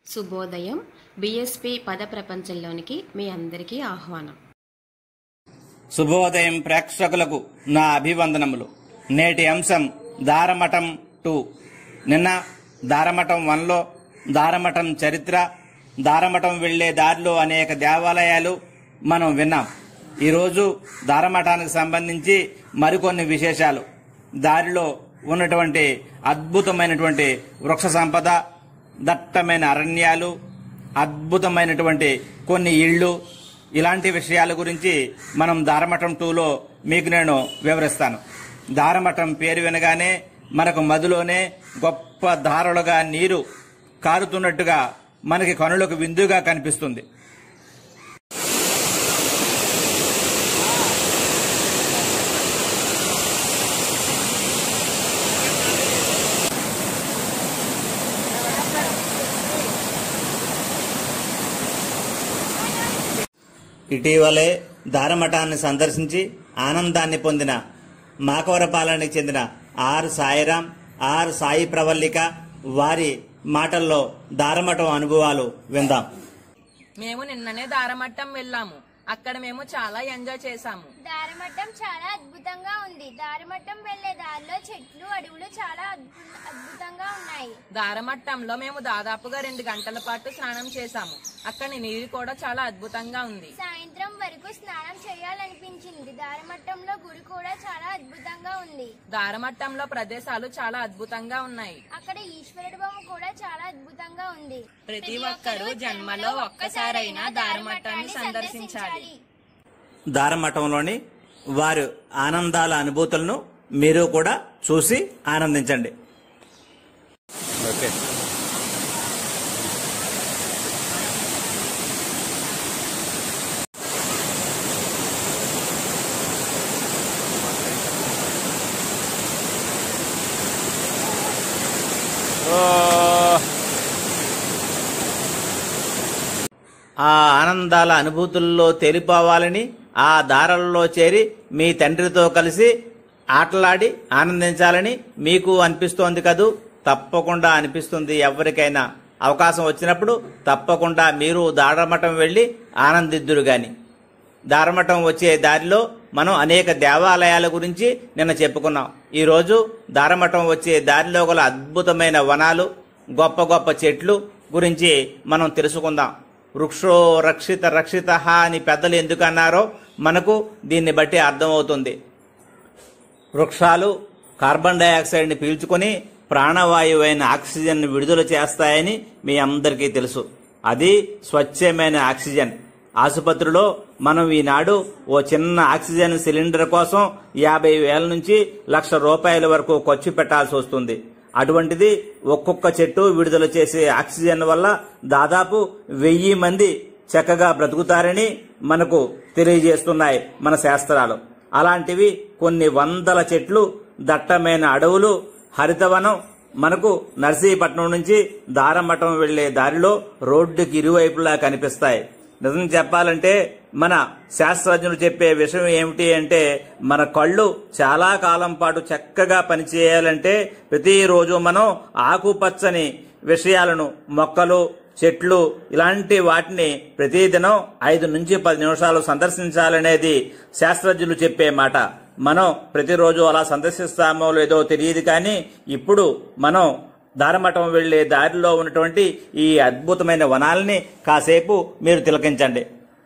శుభోదయం బిఎస్పి పద ప్రపంచంలోనికి మీ అందరికీ ఆహ్వానం శుభోదయం ప్రేక్షకులకు నా అభివందనములు నేటి అంశం దారమఠం టూ నిన్న దారమఠం వన్లో దారమఠం చరిత్ర దారమఠం వెళ్లే దారిలో అనేక దేవాలయాలు మనం విన్నాం ఈరోజు దారమఠానికి సంబంధించి మరికొన్ని విశేషాలు దారిలో ఉన్నటువంటి అద్భుతమైనటువంటి వృక్ష సంపద దట్టమైన అరణ్యాలు అద్భుతమైనటువంటి కొన్ని ఇళ్ళు ఇలాంటి విషయాల గురించి మనం దారమఠం టూలో మీకు నేను వివరిస్తాను దారమఠం పేరు వినగానే మనకు మదిలోనే గొప్ప ధారలుగా నీరు కారుతున్నట్టుగా మనకి కనులకు విందుగా కనిపిస్తుంది ఇటీవలే దారమఠాన్ని సందర్శించి ఆనందాన్ని పొందిన మాకవరపాలనకి చెందిన ఆర్ సాయిరాం ఆర్ సాయి ప్రవల్లిక వారి మాటల్లో దారమఠం అనుభవాలు విందాం మేము నిన్ననే దారమట్టం వెళ్ళాము అక్కడ మేము చాలా ఎంజాయ్ చేశాము దారిమట్టం చాలా అద్భుతంగా ఉంది దారిమట్టం వెళ్లే దారిలో చెట్లు అడవులు చాలా అద్భు- అద్భుతంగా ఉన్నాయి దారమట్టంలో మేము దాదాపుగా రెండు గంటల పాటు స్నానం చేశాము అక్కడి నీరు కూడా చాలా అద్భుతంగా ఉంది సాయంత్రం వరకు స్నానం చేయాలనిపించింది దారిమట్టంలో గుడి కూడా చాలా అద్భుతంగా ఉంది దారమట్టంలో ప్రదేశాలు చాలా అద్భుతంగా ఉన్నాయి అక్కడ ఈశ్వరుడి బొమ్మ కూడా చాలా అద్భుతంగా ఉంది ప్రతి ఒక్కరూ జన్మలో ఒక్కసారైనా దారమట్టాన్ని సందర్శించాలి దారమఠంలోని వారి ఆనందాల అనుభూతులను మీరు కూడా చూసి ఆనందించండి ఓకే ఆ ఆనందాల అనుభూతుల్లో తేలిపోవాలని ఆ దారల్లో చేరి మీ తండ్రితో కలిసి ఆటలాడి ఆనందించాలని మీకు అనిపిస్తోంది కదూ తప్పకుండా అనిపిస్తుంది ఎవరికైనా అవకాశం వచ్చినప్పుడు తప్పకుండా మీరు దారమఠం వెళ్ళి ఆనందిద్దురు గాని దారమఠం వచ్చే దారిలో మనం అనేక దేవాలయాల గురించి నిన్న చెప్పుకున్నాం ఈరోజు దారమఠం వచ్చే దారిలో గల అద్భుతమైన వనాలు గొప్ప గొప్ప చెట్లు గురించి మనం తెలుసుకుందాం వృక్షో రక్షిత రక్షిత అని పెద్దలు ఎందుకు అన్నారో మనకు దీన్ని బట్టి అర్థమవుతుంది వృక్షాలు కార్బన్ డైఆక్సైడ్ని పీల్చుకొని ప్రాణవాయువైన ఆక్సిజన్ విడుదల చేస్తాయని మీ అందరికీ తెలుసు అది స్వచ్ఛమైన ఆక్సిజన్ ఆసుపత్రిలో మనం ఈనాడు ఓ చిన్న ఆక్సిజన్ సిలిండర్ కోసం యాభై వేల నుంచి లక్ష రూపాయల వరకు ఖర్చు పెట్టాల్సి వస్తుంది అటువంటిది ఒక్కొక్క చెట్టు విడుదల చేసే ఆక్సిజన్ వల్ల దాదాపు వెయ్యి మంది చక్కగా బ్రతుకుతారని మనకు తెలియజేస్తున్నాయి మన శాస్త్రాలు అలాంటివి కొన్ని వందల చెట్లు దట్టమైన అడవులు హరితవనం మనకు నర్సీపట్నం నుంచి దారమఠం వెళ్లే దారిలో రోడ్డుకి ఇరువైపులా కనిపిస్తాయి నిజం చెప్పాలంటే మన శాస్త్రజ్ఞులు చెప్పే విషయం ఏమిటి అంటే మన కళ్ళు చాలా కాలం పాటు చక్కగా పనిచేయాలంటే ప్రతిరోజు మనం ఆకుపచ్చని విషయాలను మొక్కలు చెట్లు ఇలాంటి వాటిని ప్రతిదినం ఐదు నుంచి పది నిమిషాలు సందర్శించాలనేది శాస్త్రజ్ఞులు చెప్పే మాట మనం ప్రతిరోజు అలా సందర్శిస్తామో లేదో తెలియదు కానీ ఇప్పుడు మనం దారమఠం వెళ్లే దారిలో ఉన్నటువంటి ఈ అద్భుతమైన వనాల్ని కాసేపు మీరు తిలకించండి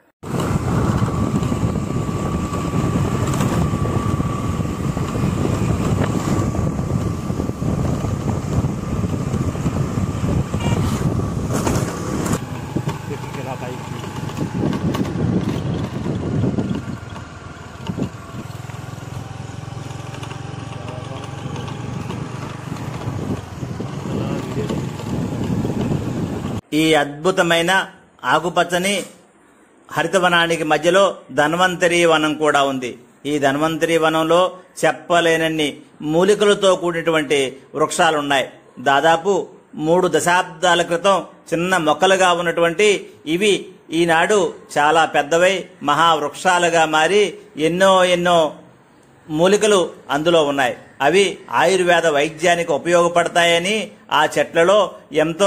ఈ అద్భుతమైన ఆకుపచ్చని హరితవనానికి మధ్యలో ధన్వంతరి వనం కూడా ఉంది ఈ ధన్వంతరి వనంలో చెప్పలేనన్ని మూలికలతో కూడినటువంటి వృక్షాలున్నాయి దాదాపు మూడు దశాబ్దాల క్రితం చిన్న మొక్కలుగా ఉన్నటువంటి ఇవి ఈనాడు చాలా పెద్దవై మహావృక్షాలుగా మారి ఎన్నో ఎన్నో మూలికలు అందులో ఉన్నాయి అవి ఆయుర్వేద వైద్యానికి ఉపయోగపడతాయని ఆ చెట్లలో ఎంతో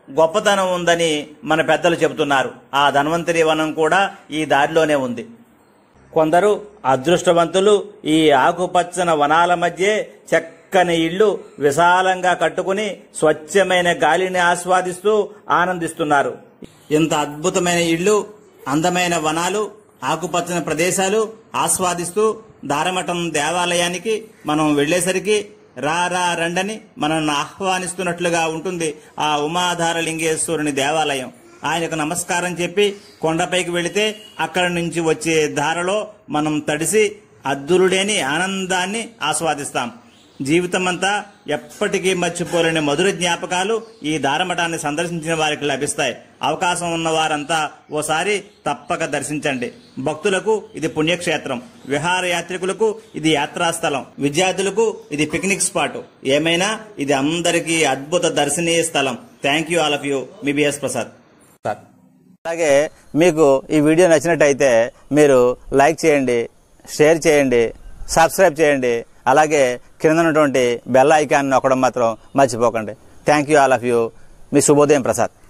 గొప్పతనం ఉందని మన పెద్దలు చెబుతున్నారు ఆ ధన్వంతరి వనం కూడా ఈ దారిలోనే ఉంది కొందరు అదృష్టవంతులు ఈ ఆకుపచ్చన వనాల మధ్య చక్కని ఇళ్లు విశాలంగా కట్టుకుని స్వచ్ఛమైన గాలిని ఆస్వాదిస్తూ ఆనందిస్తున్నారు ఇంత అద్భుతమైన ఇళ్లు అందమైన వనాలు ఆకుపచ్చని ప్రదేశాలు ఆస్వాదిస్తూ దారమఠం దేవాలయానికి మనం వెళ్లేసరికి రా రా రండని మనల్ని ఆహ్వానిస్తున్నట్లుగా ఉంటుంది ఆ ఉమాధారలింగేశ్వరుని దేవాలయం ఆయనకు నమస్కారం చెప్పి కొండపైకి వెళితే అక్కడి నుంచి వచ్చే ధారలో మనం తడిసి అద్దురులేని ఆనందాన్ని ఆస్వాదిస్తాం జీవితమంతా ఎప్పటికీ మర్చిపోలేని మధుర జ్ఞాపకాలు ఈ దారమఠాన్ని సందర్శించిన వారికి లభిస్తాయి అవకాశం ఉన్న వారంతా ఓసారి తప్పక దర్శించండి భక్తులకు ఇది పుణ్యక్షేత్రం విహారయాత్రికులకు ఇది యాత్రాస్థలం విద్యార్థులకు ఇది పిక్నిక్ స్పాట్ ఏమైనా ఇది అందరికీ అద్భుత దర్శనీయ స్థలం thank you all of you మీ బిఎస్ ప్రసాద్ అలాగే మీకు ఈ వీడియో నచ్చినట్టయితే మీరు లైక్ చేయండి షేర్ చేయండి సబ్స్క్రైబ్ చేయండి అలాగే కింద ఉన్నటువంటి బెల్ ఐకాన్ నొక్కడం మాత్రం మర్చిపోకండి thank you all of you మీ శుభోదయం ప్రసాద్